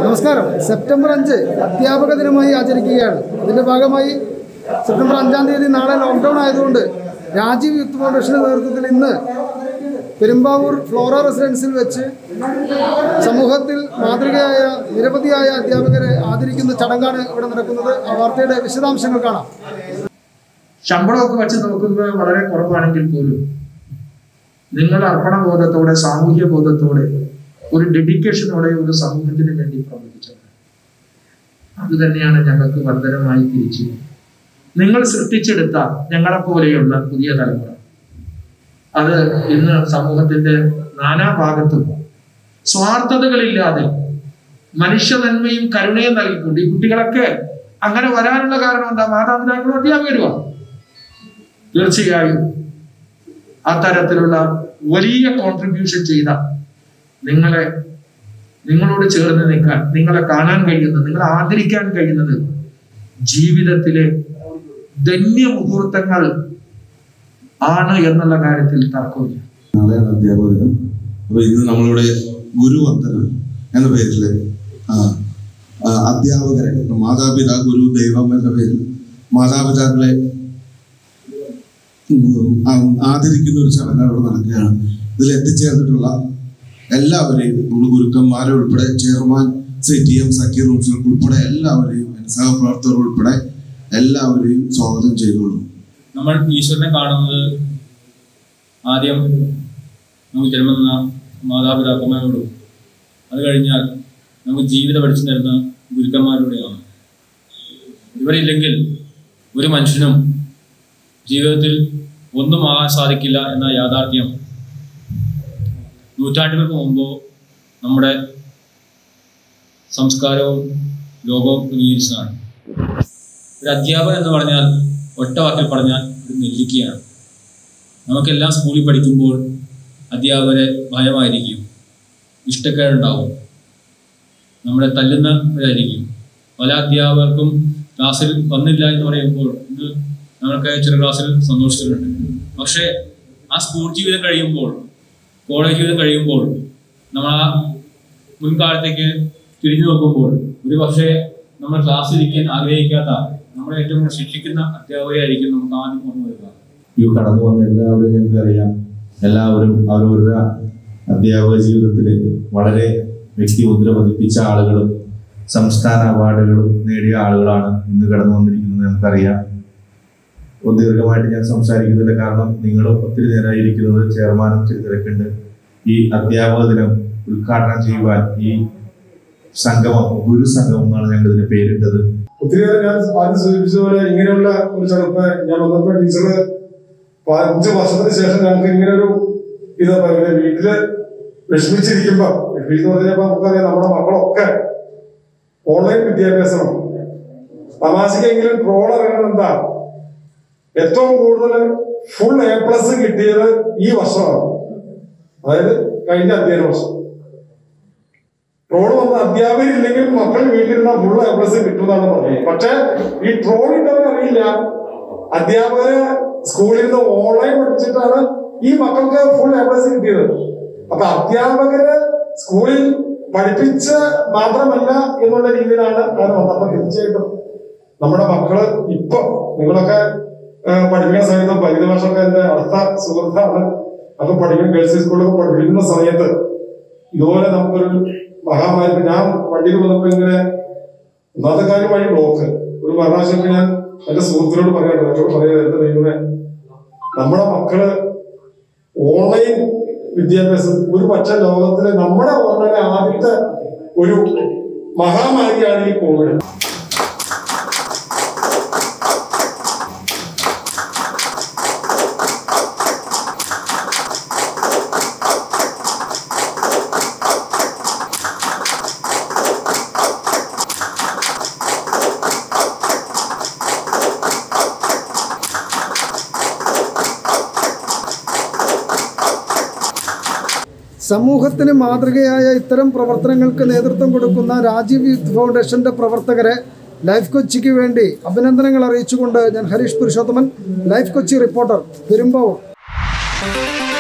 നമസ്കാരം സെപ്റ്റംബർ അഞ്ച് അധ്യാപക ദിനമായി ആചരിക്കുകയാണ് ഇതിന്റെ ഭാഗമായി സെപ്റ്റംബർ അഞ്ചാം തീയതി നാളെ ലോക്ക്ഡൗൺ ആയതുകൊണ്ട് രാജീവ് യൂത്ത് ഫൗണ്ടേഷന്റെ നേതൃത്വത്തിൽ ഇന്ന് പെരുമ്പാവൂർ ഫ്ലോറ റെസിഡൻസിൽ വെച്ച് സമൂഹത്തിൽ മാതൃകയായ നിരവധിയായ അധ്യാപകരെ ആദരിക്കുന്ന ചടങ്ങാണ് ഇവിടെ നടക്കുന്നത് ആ വാർത്തയുടെ വിശദാംശങ്ങൾ കാണാം ശമ്പളമൊക്കെ വെച്ച് നോക്കുന്നത് വളരെ കുറവാണെങ്കിൽ പോലും നിങ്ങൾ അർപ്പണബോധത്തോടെ സാമൂഹ്യ ബോധത്തോടെ ഒരു ഡെഡിക്കേഷനോടെ ഒരു സമൂഹത്തിന് വേണ്ടി പ്രവർത്തിച്ചത് അത് തന്നെയാണ് ഞങ്ങൾക്ക് വർധനമായി തിരിച്ചു നിങ്ങൾ സൃഷ്ടിച്ചെടുത്ത ഞങ്ങളെപ്പോലെയുള്ള പുതിയ തലമുറ അത് ഇന്ന് സമൂഹത്തിന്റെ നാനാഭാഗത്തും സ്വാർത്ഥതകളില്ലാതെ മനുഷ്യ നന്മയും കരുണയും നൽകിക്കൊണ്ട് ഈ കുട്ടികളൊക്കെ അങ്ങനെ വരാനുള്ള കാരണം എന്താ മാതാപിതാക്കളും അധ്യാപകരുമാണ് തീർച്ചയായും അത്തരത്തിലുള്ള വലിയ കോൺട്രിബ്യൂഷൻ ചെയ്ത നിങ്ങളെ നിങ്ങളോട് ചേർന്ന് നിൽക്കാൻ നിങ്ങളെ കാണാൻ കഴിയുന്നത് നിങ്ങളെ ആദരിക്കാൻ കഴിയുന്നത് ജീവിതത്തിലെ ധന്യ മുഹൂർത്തങ്ങൾ ആണ് എന്നുള്ള കാര്യത്തിൽ തർക്കമില്ല നാളെയാണ് അധ്യാപക ദിനം അപ്പൊ ഇന്ന് നമ്മളിവിടെ ഗുരുവന്ദനം എന്ന പേരില് ആ, ആ, അധ്യാപകരെ മാതാപിതാ ഗുരു ദൈവം എന്ന പേരിൽ മാതാപിതാക്കളെ ഉം, ആ, ആദരിക്കുന്ന ഒരു ചടങ്ങ് അവിടെ നടക്കുകയാണ് ഇതിൽ എത്തിച്ചേർന്നിട്ടുള്ള എല്ലാവരെയും നമ്മൾ ഗുരുക്കന്മാരെ ഉൾപ്പെടെ chairman C T M Zakir റൂംസ് ഉൾപ്പെടെ എല്ലാവരെയും എൻ്റെ സഹപ്രവർത്തകർ ഉൾപ്പെടെ എല്ലാവരെയും സ്വാഗതം ചെയ്തോളൂ നമ്മൾ ഈശ്വരനെ കാണുന്നത് ആദ്യം നമുക്ക് ജന്മം തന്ന മാതാപിതാക്കന്മാരോടും അത് കഴിഞ്ഞാൽ നമുക്ക് ജീവിതം പഠിച്ചു തരുന്ന ഗുരുക്കന്മാരോടെയാണ് ഇവരില്ലെങ്കിൽ ഒരു മനുഷ്യനും ജീവിതത്തിൽ ഒന്നും ആകാൻ സാധിക്കില്ല എന്ന യാഥാർത്ഥ്യം നൂറ്റാണ്ടുകൾക്ക് മുമ്പ് നമ്മുടെ സംസ്കാരവും ലോകവും അംഗീകരിച്ചതാണ് ഒരു അധ്യാപകൻ എന്ന് പറഞ്ഞാൽ ഒറ്റ വാക്കിൽ പറഞ്ഞാൽ ഒരു നെല്ലിക്കയാണ് നമുക്കെല്ലാം സ്കൂളിൽ പഠിക്കുമ്പോൾ അധ്യാപകരെ ഭയമായിരിക്കും ഇഷ്ടക്കേടുണ്ടാവും നമ്മളെ തല്ലുന്നവരായിരിക്കും പല അധ്യാപകർക്കും ക്ലാസ്സിൽ വന്നില്ല എന്ന് പറയുമ്പോൾ ഇന്ന് നമ്മൾക്ക് ചെറു ക്ലാസ്സിൽ സന്തോഷിച്ചിട്ടുണ്ട് പക്ഷേ ആ സ്കൂൾ ജീവിതം കഴിയുമ്പോൾ കോളേജ് ജീവിതം കഴിയുമ്പോൾ നമ്മൾ ആ മുൻകാലത്തേക്ക് തിരിഞ്ഞു നോക്കുമ്പോൾ ഒരു പക്ഷേ നമ്മൾ ക്ലാസ്സിൽ ഇരിക്കാൻ ആഗ്രഹിക്കാത്ത നമ്മളെ ഏറ്റവും കൂടുതൽ ശിക്ഷിക്കുന്ന അധ്യാപകരായിരിക്കും നമുക്ക് ആദ്യം ഓർമ്മ വരിക ഈ കടന്നു വന്ന എല്ലാവരെയും ഞങ്ങൾക്കറിയാം എല്ലാവരും അവരവരുടെ അധ്യാപക ജീവിതത്തിൽ വളരെ വ്യക്തിമുദ്ര പതിപ്പിച്ച ആളുകളും സംസ്ഥാന അവാർഡുകളും നേടിയ ആളുകളാണ് ഇന്ന് കടന്നു വന്നിരിക്കുന്നത് നമുക്കറിയാം ഒന്ന് ദീർഘമായിട്ട് ഞാൻ സംസാരിക്കുന്നില്ല കാരണം നിങ്ങളും ഒത്തിരി നേരമായി ഇരിക്കുന്നത് ചെയർമാനും ഇച്ചിരി തിരക്കുണ്ട് ഈ അധ്യാപക ദിനം ഉദ്ഘാടനം ചെയ്യുവാൻ ഈ സംഗമം ഗുരു സംഗമം എന്നാണ് ഞങ്ങൾ ഇതിന് പേരിട്ടത് ഒത്തിരിയേറെ ഞാൻ ആദ്യം സൂചിപ്പിച്ചതുപോലെ ഇങ്ങനെയുള്ള ഒരു ചടപ്പ് ഞാൻ വന്നപ്പോൾ ടീച്ചറ് അഞ്ച് വർഷത്തിന് ശേഷം ഞങ്ങൾക്ക് ഇങ്ങനെ ഒരു ഇത് പിന്നെ വീട്ടില് വിഷമിച്ചിരിക്കുമ്പോ വിഷമിച്ച് പറഞ്ഞപ്പോ നമുക്കറിയാം നമ്മുടെ മക്കളൊക്കെ ഓൺലൈൻ വിദ്യാഭ്യാസമാണ് തമാശക്കെങ്കിലും ട്രോൾ അറിയണത് എന്താ ഏറ്റവും കൂടുതൽ ഫുൾ എ പ്ലസ് കിട്ടിയത് ഈ വർഷമാണ് അതായത് കഴിഞ്ഞ അധ്യയന വർഷം ട്രോൾ വന്ന അധ്യാപകരില്ലെങ്കിൽ മക്കൾ വീട്ടിലിരുന്ന ഫുൾ എ പ്ലസ് കിട്ടുമെന്നാണ് പറഞ്ഞത് പക്ഷെ ഈ ട്രോൾ ഇട്ടവർ അറിയില്ല അധ്യാപകര് സ്കൂളിൽ നിന്ന് ഓൺലൈൻ പഠിച്ചിട്ടാണ് ഈ മക്കൾക്ക് ഫുൾ എ പ്ലസ് കിട്ടിയത് അപ്പൊ അധ്യാപകര് സ്കൂളിൽ പഠിപ്പിച്ച് മാത്രമല്ല എന്നുള്ള രീതിയിലാണ് അത് വന്നത് അപ്പൊ തീർച്ചയായിട്ടും നമ്മുടെ മക്കള് ഇപ്പൊ നിങ്ങളൊക്കെ ആ, പഠിക്കുന്ന സമയത്ത് പരിധി വർഷമൊക്കെ എന്റെ അടുത്ത സുഹൃത്താണ് അപ്പൊ പഠിക്കുന്ന ഗേൾസ് സ്കൂളിലൊക്കെ പഠിപ്പിക്കുന്ന സമയത്ത് ഇതുപോലെ നമുക്കൊരു മഹാമാരി ഞാൻ വണ്ടിയിൽ വന്നപ്പോ ഇങ്ങനെ ഒന്നാമത്തെ കാര്യം വഴി ബ്ലോക്ക് ഒരു മരണാശുപത്രി ഞാൻ എന്റെ സുഹൃത്തിനോട് പറയാനുണ്ട് എന്നോട് പറയാതെ എന്റെ ദൈവമേ നമ്മുടെ മക്കള് ഓൺലൈൻ വിദ്യാഭ്യാസം ഒരു പക്ഷേ ലോകത്തിലെ നമ്മുടെ ഓൺലൈൻ ആദ്യത്തെ ഒരു മഹാമാരിയാണ് ഈ കോവിഡ് സമൂഹത്തിന് മാതൃകയായ ഇത്തരം പ്രവർത്തനങ്ങൾക്ക് നേതൃത്വം കൊടുക്കുന്ന രാജീവ് യൂത്ത് ഫൗണ്ടേഷന്റെ പ്രവർത്തകരെ ലൈഫ് കൊച്ചിക്ക് വേണ്ടി അഭിനന്ദനങ്ങൾ അറിയിച്ചുകൊണ്ട് ഞാൻ ഹരീഷ് പുരുഷോത്തമൻ ലൈഫ് കൊച്ചി റിപ്പോർട്ടർ പെരുമ്പാവൂർ